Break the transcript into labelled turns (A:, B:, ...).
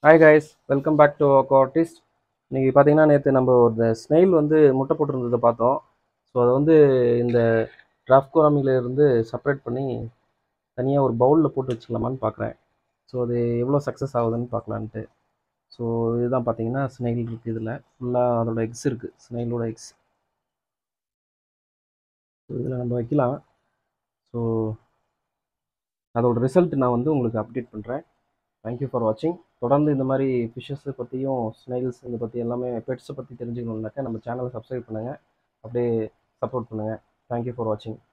A: hi guys welcome back to அக்கோ artist இன்றைக்கி பார்த்தீங்கன்னா நேற்று நம்ம ஒரு ஸ்னெயில் வந்து முட்டை போட்டிருந்ததை பார்த்தோம் ஸோ அதை வந்து இந்த டிராஃப்ட் இருந்து செப்பரேட் பண்ணி தனியாக ஒரு பவுலில் போட்டு வச்சுக்கலாமான்னு பார்க்குறேன் ஸோ அது எவ்வளோ சக்ஸஸ் ஆகுதுன்னு பார்க்கலான்ட்டு ஸோ இதுதான் பார்த்தீங்கன்னா ஸ்னெயில் இருக்குது இதில் ஃபுல்லாக அதோட எக்ஸ் இருக்குது ஸ்னெயிலோட எக்ஸ் ஸோ இதில் நம்ம வைக்கலாம் ஸோ அதோட ரிசல்ட் நான் வந்து உங்களுக்கு அப்டேட் பண்ணுறேன் தேங்க்யூ ஃபார் வாட்சிங் தொடர்ந்து இந்த மாதிரி ஃபிஷ்ஷஸை பற்றியும் ஸ்னைல்ஸ் இதை பற்றி எல்லாமே பெட்ஸை பற்றி தெரிஞ்சுக்கணுன்னாக்கா நம்ம சேனலை சப்ஸ்கிரைப் பண்ணுங்கள் அப்படியே சப்போர்ட் பண்ணுங்கள் தேங்க்யூ ஃபார் வாட்சிங்